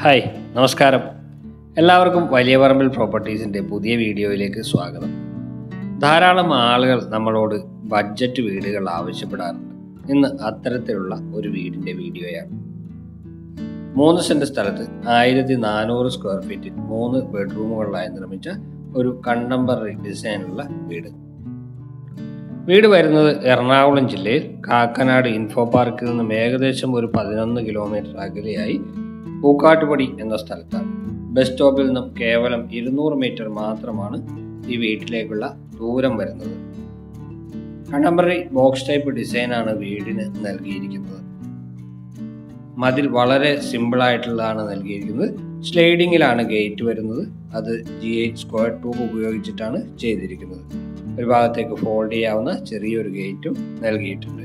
hi നമസ്കാരം എല്ലാവർക്കും വലിയ പറമ്പിൽ പ്രോപ്പർട്ടീസിൻ്റെ പുതിയ വീഡിയോയിലേക്ക് സ്വാഗതം ധാരാളം ആളുകൾ നമ്മളോട് ബഡ്ജറ്റ് വീടുകൾ ആവശ്യപ്പെടാറുണ്ട് ഇന്ന് അത്തരത്തിലുള്ള ഒരു വീടിൻ്റെ വീഡിയോയാണ് മൂന്ന് സെൻറ്റ് സ്ഥലത്ത് ആയിരത്തി നാനൂറ് സ്ക്വയർ ഫീറ്റിൽ മൂന്ന് ബെഡ്റൂമുകളിലായി നിർമ്മിച്ച ഒരു കണ്ടംപററി ഡിസൈനുള്ള വീട് വീട് വരുന്നത് എറണാകുളം ജില്ലയിൽ കാക്കനാട് ഇൻഫോ പാർക്കിൽ നിന്നും ഏകദേശം ഒരു പതിനൊന്ന് കിലോമീറ്റർ അകലെയായി പൂക്കാട്ടുപടി എന്ന സ്ഥലത്താണ് ബസ് സ്റ്റോപ്പിൽ നിന്നും കേവലം ഇരുന്നൂറ് മീറ്റർ മാത്രമാണ് ഈ വീട്ടിലേക്കുള്ള ദൂരം വരുന്നത് കണ്ടംപററി ബോക്സ് ടൈപ്പ് ഡിസൈനാണ് വീടിന് നൽകിയിരിക്കുന്നത് മതിൽ വളരെ സിമ്പിൾ ആയിട്ടുള്ളതാണ് നൽകിയിരിക്കുന്നത് സ്ലൈഡിങ്ങിലാണ് ഗേറ്റ് വരുന്നത് അത് ജി ഐ സ്ക്വയർ ട്യൂബ് ഉപയോഗിച്ചിട്ടാണ് ചെയ്തിരിക്കുന്നത് ഒരു ഭാഗത്തേക്ക് ഫോൾഡ് ചെയ്യാവുന്ന ചെറിയൊരു ഗേറ്റും നൽകിയിട്ടുണ്ട്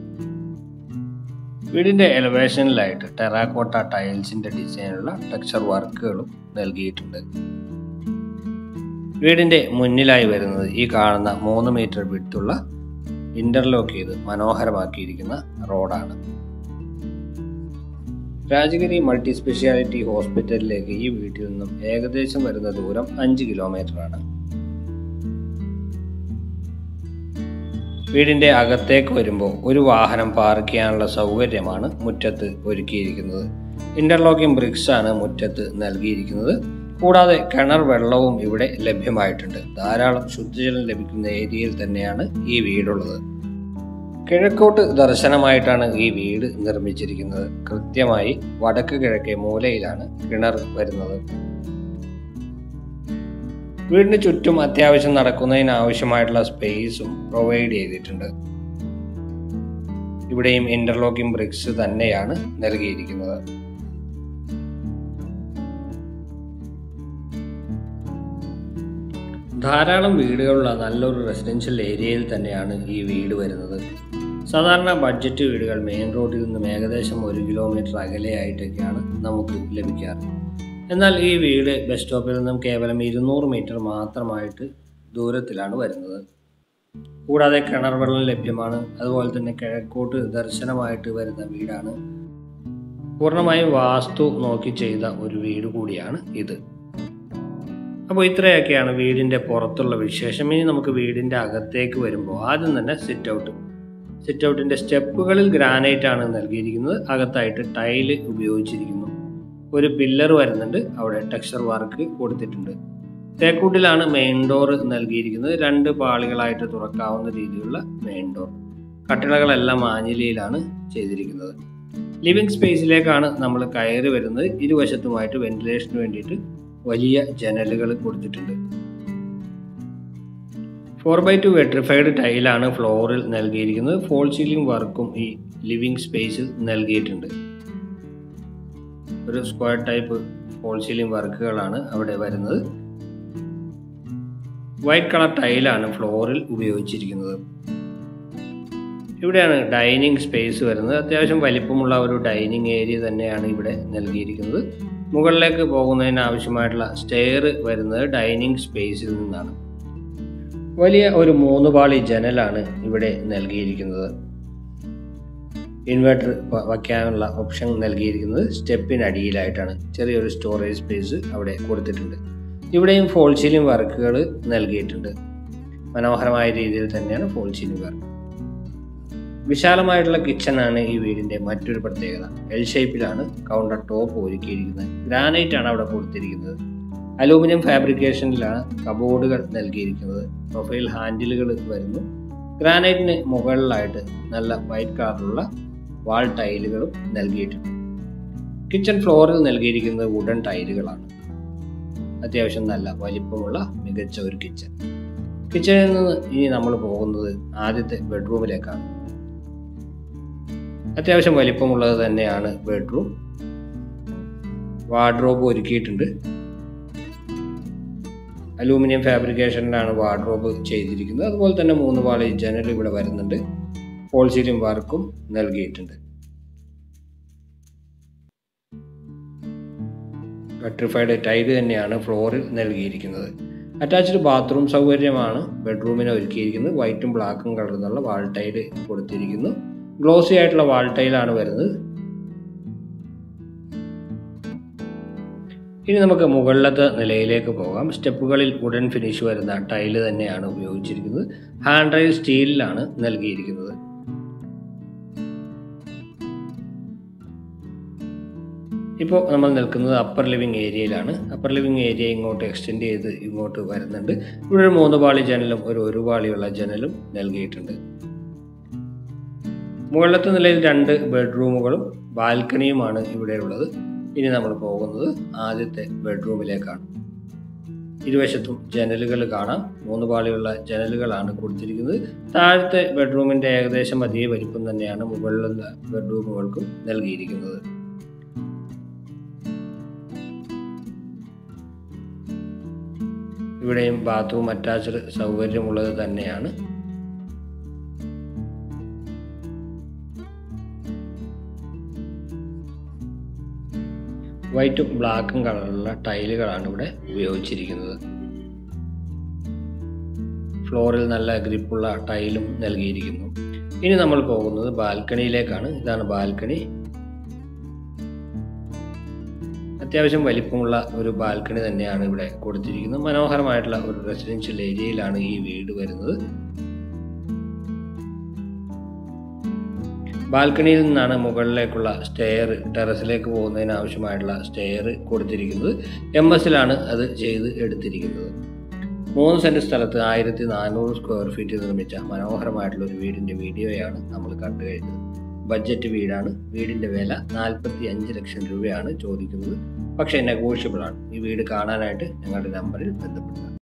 വീടിന്റെ എലവേഷനിലായിട്ട് ടെറാക്കോട്ട ടൈൽസിന്റെ ഡിസൈനുള്ള ടെക്സ്ചർ വർക്കുകളും നൽകിയിട്ടുണ്ട് വീടിന്റെ മുന്നിലായി വരുന്നത് ഈ കാണുന്ന മൂന്ന് മീറ്റർ വിട്ടുള്ള ഇന്റർലോക്ക് ചെയ്ത് മനോഹരമാക്കിയിരിക്കുന്ന റോഡാണ് രാജഗിരി മൾട്ടി സ്പെഷ്യാലിറ്റി ഹോസ്പിറ്റലിലേക്ക് ഈ വീട്ടിൽ നിന്നും ഏകദേശം വരുന്ന ദൂരം അഞ്ച് കിലോമീറ്റർ ആണ് വീടിന്റെ അകത്തേക്ക് വരുമ്പോൾ ഒരു വാഹനം പാർക്ക് ചെയ്യാനുള്ള സൗകര്യമാണ് മുറ്റത്ത് ഒരുക്കിയിരിക്കുന്നത് ഇന്റർലോക്കിംഗ് ബ്രിക്സ് ആണ് മുറ്റത്ത് നൽകിയിരിക്കുന്നത് കൂടാതെ കിണർ വെള്ളവും ഇവിടെ ലഭ്യമായിട്ടുണ്ട് ധാരാളം ശുദ്ധജലം ലഭിക്കുന്ന ഏരിയയിൽ തന്നെയാണ് ഈ വീടുള്ളത് കിഴക്കോട്ട് ദർശനമായിട്ടാണ് ഈ വീട് നിർമ്മിച്ചിരിക്കുന്നത് കൃത്യമായി വടക്ക് കിഴക്കേ മൂലയിലാണ് കിണർ വരുന്നത് വീടിന് ചുറ്റും അത്യാവശ്യം നടക്കുന്നതിന് ആവശ്യമായിട്ടുള്ള സ്പേസും പ്രൊവൈഡ് ചെയ്തിട്ടുണ്ട് ഇവിടെയും ഇന്റർലോക്കിംഗ് ബ്രിക്സ് തന്നെയാണ് നൽകിയിരിക്കുന്നത് ധാരാളം വീടുകളുള്ള നല്ലൊരു റെസിഡൻഷ്യൽ ഏരിയയിൽ തന്നെയാണ് ഈ വീട് വരുന്നത് സാധാരണ ബഡ്ജറ്റ് വീടുകൾ മെയിൻ റോഡിൽ നിന്നും ഏകദേശം ഒരു കിലോമീറ്റർ അകലെയായിട്ടൊക്കെയാണ് നമുക്ക് ലഭിക്കാറ് എന്നാൽ ഈ വീട് ബസ് സ്റ്റോപ്പിൽ നിന്നും കേവലം ഇരുന്നൂറ് മീറ്റർ മാത്രമായിട്ട് ദൂരത്തിലാണ് വരുന്നത് കൂടാതെ കിണർ വെള്ളം ലഭ്യമാണ് അതുപോലെ തന്നെ കിഴക്കോട്ട് ദർശനമായിട്ട് വരുന്ന വീടാണ് പൂർണ്ണമായും വാസ്തു നോക്കി ചെയ്ത ഒരു വീട് കൂടിയാണ് ഇത് അപ്പോൾ ഇത്രയൊക്കെയാണ് വീടിൻ്റെ പുറത്തുള്ള വിശേഷം ഇനി നമുക്ക് വീടിൻ്റെ അകത്തേക്ക് വരുമ്പോൾ ആദ്യം തന്നെ സിറ്റ് ഔട്ട് സിറ്റ് ഔട്ടിൻ്റെ സ്റ്റെപ്പുകളിൽ ഗ്രാനൈറ്റ് ആണ് നൽകിയിരിക്കുന്നത് അകത്തായിട്ട് ടൈല് ഉപയോഗിച്ചിരിക്കുന്നു ഒരു പില്ലർ വരുന്നുണ്ട് അവിടെ ടെക്സ്ചർ വർക്ക് കൊടുത്തിട്ടുണ്ട് തേക്കൂട്ടിലാണ് മെയിൻ ഡോർ നൽകിയിരിക്കുന്നത് രണ്ട് പാളികളായിട്ട് തുറക്കാവുന്ന രീതിയിലുള്ള മെയിൻ ഡോർ കട്ടിളകളെല്ലാം ആഞ്ഞിലിയിലാണ് ചെയ്തിരിക്കുന്നത് ലിവിംഗ് സ്പേസിലേക്കാണ് നമ്മൾ കയറി വരുന്നത് ഇരുവശത്തുമായിട്ട് വെന്റിലേഷന് വേണ്ടിയിട്ട് വലിയ ജനലുകൾ കൊടുത്തിട്ടുണ്ട് ഫോർ ബൈ ടു വെട്രിഫൈഡ് ടൈലാണ് ഫ്ലോറിൽ നൽകിയിരിക്കുന്നത് ഫോൾ സീലിംഗ് വർക്കും ഈ ലിവിംഗ് സ്പേസിൽ നൽകിയിട്ടുണ്ട് ഒരു സ്ക്വയർ ടൈപ്പ് ഫോൾ സീലിംഗ് വർക്കുകളാണ് അവിടെ വരുന്നത് വൈറ്റ് കളർ ടൈലാണ് ഫ്ലോറിൽ ഉപയോഗിച്ചിരിക്കുന്നത് ഇവിടെയാണ് ഡൈനിങ് സ്പേസ് വരുന്നത് അത്യാവശ്യം വലിപ്പമുള്ള ഒരു ഡൈനിങ് ഏരിയ തന്നെയാണ് ഇവിടെ നൽകിയിരിക്കുന്നത് മുകളിലേക്ക് പോകുന്നതിന് ആവശ്യമായിട്ടുള്ള സ്റ്റെയർ വരുന്നത് ഡൈനിങ് സ്പേസിൽ നിന്നാണ് വലിയ ഒരു മൂന്ന് പാളി ജനലാണ് ഇവിടെ നൽകിയിരിക്കുന്നത് ഇൻവെർട്ടർ വയ്ക്കാനുള്ള ഓപ്ഷൻ നൽകിയിരിക്കുന്നത് സ്റ്റെപ്പിനടിയിലായിട്ടാണ് ചെറിയൊരു സ്റ്റോറേജ് സ്പേസ് അവിടെ കൊടുത്തിട്ടുണ്ട് ഇവിടെയും ഫോൾ സീലിംഗ് വർക്കുകൾ നൽകിയിട്ടുണ്ട് മനോഹരമായ രീതിയിൽ തന്നെയാണ് ഫോൾ സീലിംഗ് വർക്ക് വിശാലമായിട്ടുള്ള കിച്ചണാണ് ഈ വീടിന്റെ മറ്റൊരു പ്രത്യേകത എൽ ഷേപ്പിലാണ് കൗണ്ടർ ടോപ്പ് ഒരുക്കിയിരിക്കുന്നത് ഗ്രാനൈറ്റ് ആണ് അവിടെ കൊടുത്തിരിക്കുന്നത് അലൂമിനിയം ഫാബ്രിക്കേഷനിലാണ് കബോർഡുകൾ നൽകിയിരിക്കുന്നത് പ്രൊഫൈൽ ഹാൻഡിലുകൾ വരുന്നു ഗ്രാനൈറ്റിന് മുകളിലായിട്ട് നല്ല വൈറ്റ് കളറിലുള്ള വാൾ ടൈലുകളും നൽകിയിട്ടുണ്ട് കിച്ചൺ ഫ്ലോറിൽ നൽകിയിരിക്കുന്നത് വുഡൻ ടൈലുകളാണ് അത്യാവശ്യം നല്ല വലിപ്പമുള്ള മികച്ച ഒരു കിച്ചൺ കിച്ചണിൽ നിന്ന് ഇനി നമ്മൾ പോകുന്നത് ആദ്യത്തെ ബെഡ്റൂമിലേക്കാണ് അത്യാവശ്യം വലിപ്പമുള്ളത് തന്നെയാണ് ബെഡ്റൂം വാർഡ്രോബ് ഒരുക്കിയിട്ടുണ്ട് അലൂമിനിയം ഫാബ്രിക്കേഷനിലാണ് വാർഡ്രോബ് ചെയ്തിരിക്കുന്നത് അതുപോലെ തന്നെ മൂന്ന് പാളി ജനൽ ഇവിടെ വരുന്നുണ്ട് ഫോൾ സീലിംഗ് വർക്കും നൽകിയിട്ടുണ്ട് വെട്രിഫൈഡ് ടൈല് തന്നെയാണ് ഫ്ലോറിൽ നൽകിയിരിക്കുന്നത് അറ്റാച്ച്ഡ് ബാത്റൂം സൗകര്യമാണ് ബെഡ്റൂമിന് ഒരുക്കിയിരിക്കുന്നത് വൈറ്റും ബ്ലാക്കും കളർന്നുള്ള വാൾ ടൈല് കൊടുത്തിരിക്കുന്നു ഗ്ലോസി ആയിട്ടുള്ള വാൾ ടൈലാണ് വരുന്നത് ഇനി നമുക്ക് മുകളിലത്തെ നിലയിലേക്ക് പോകാം സ്റ്റെപ്പുകളിൽ ഉടൻ ഫിനിഷ് വരുന്ന ടൈല് തന്നെയാണ് ഉപയോഗിച്ചിരിക്കുന്നത് ഹാൻഡ് റെയിൽ സ്റ്റീലിലാണ് നൽകിയിരിക്കുന്നത് ഇപ്പോൾ നമ്മൾ നിൽക്കുന്നത് അപ്പർ ലിവിങ് ഏരിയയിലാണ് അപ്പർ ലിവിങ് ഏരിയ ഇങ്ങോട്ട് എക്സ്റ്റെൻഡ് ചെയ്ത് ഇങ്ങോട്ട് വരുന്നുണ്ട് ഇവിടെ ഒരു മൂന്ന് പാളി ജനലും ഒരു ഒരു പാളിയുള്ള ജനലും നൽകിയിട്ടുണ്ട് മുകളിലത്തെ നിലയിൽ രണ്ട് ബെഡ്റൂമുകളും ബാൽക്കണിയുമാണ് ഇവിടെ ഉള്ളത് ഇനി നമ്മൾ പോകുന്നത് ആദ്യത്തെ ബെഡ്റൂമിലേക്കാണ് ഇരുവശത്തും ജനലുകൾ കാണാം മൂന്ന് പാളിയുള്ള ജനലുകളാണ് കൊടുത്തിരിക്കുന്നത് താഴത്തെ ബെഡ്റൂമിൻ്റെ ഏകദേശം അതേ വലിപ്പം തന്നെയാണ് മുകളിലുള്ള ബെഡ്റൂമുകൾക്കും നൽകിയിരിക്കുന്നത് ഇവിടെയും ബാത്റൂം അറ്റാച്ച്ഡ് സൗകര്യമുള്ളത് തന്നെയാണ് വൈറ്റും ബ്ലാക്കും കളറുള്ള ടൈലുകളാണ് ഇവിടെ ഉപയോഗിച്ചിരിക്കുന്നത് ഫ്ലോറിൽ നല്ല ഗ്രിപ്പുള്ള ടൈലും നൽകിയിരിക്കുന്നു ഇനി നമ്മൾ പോകുന്നത് ബാൽക്കണിയിലേക്കാണ് ഇതാണ് ബാൽക്കണി അത്യാവശ്യം വലിപ്പമുള്ള ഒരു ബാൽക്കണി തന്നെയാണ് ഇവിടെ കൊടുത്തിരിക്കുന്നത് മനോഹരമായിട്ടുള്ള ഒരു റെസിഡൻഷ്യൽ ഏരിയയിലാണ് ഈ വീട് വരുന്നത് ബാൽക്കണിയിൽ നിന്നാണ് മുകളിലേക്കുള്ള സ്റ്റെയർ ടെറസിലേക്ക് പോകുന്നതിന് ആവശ്യമായിട്ടുള്ള സ്റ്റെയർ കൊടുത്തിരിക്കുന്നത് എം എസിലാണ് അത് ചെയ്ത് എടുത്തിരിക്കുന്നത് മൂന്ന് സെൻറ്റ് സ്ഥലത്ത് ആയിരത്തി നാനൂറ് സ്ക്വയർ ഫീറ്റ് നിർമ്മിച്ച മനോഹരമായിട്ടുള്ള ഒരു വീടിൻ്റെ വീഡിയോയാണ് നമ്മൾ കണ്ടു കഴിഞ്ഞത് ബഡ്ജറ്റ് വീടാണ് വീടിൻ്റെ വില നാൽപ്പത്തി അഞ്ച് ലക്ഷം രൂപയാണ് ചോദിക്കുന്നത് പക്ഷേ നെഗോഷ്യബിൾ ആണ് ഈ വീട് കാണാനായിട്ട് ഞങ്ങളുടെ നമ്പറിൽ ബന്ധപ്പെടുക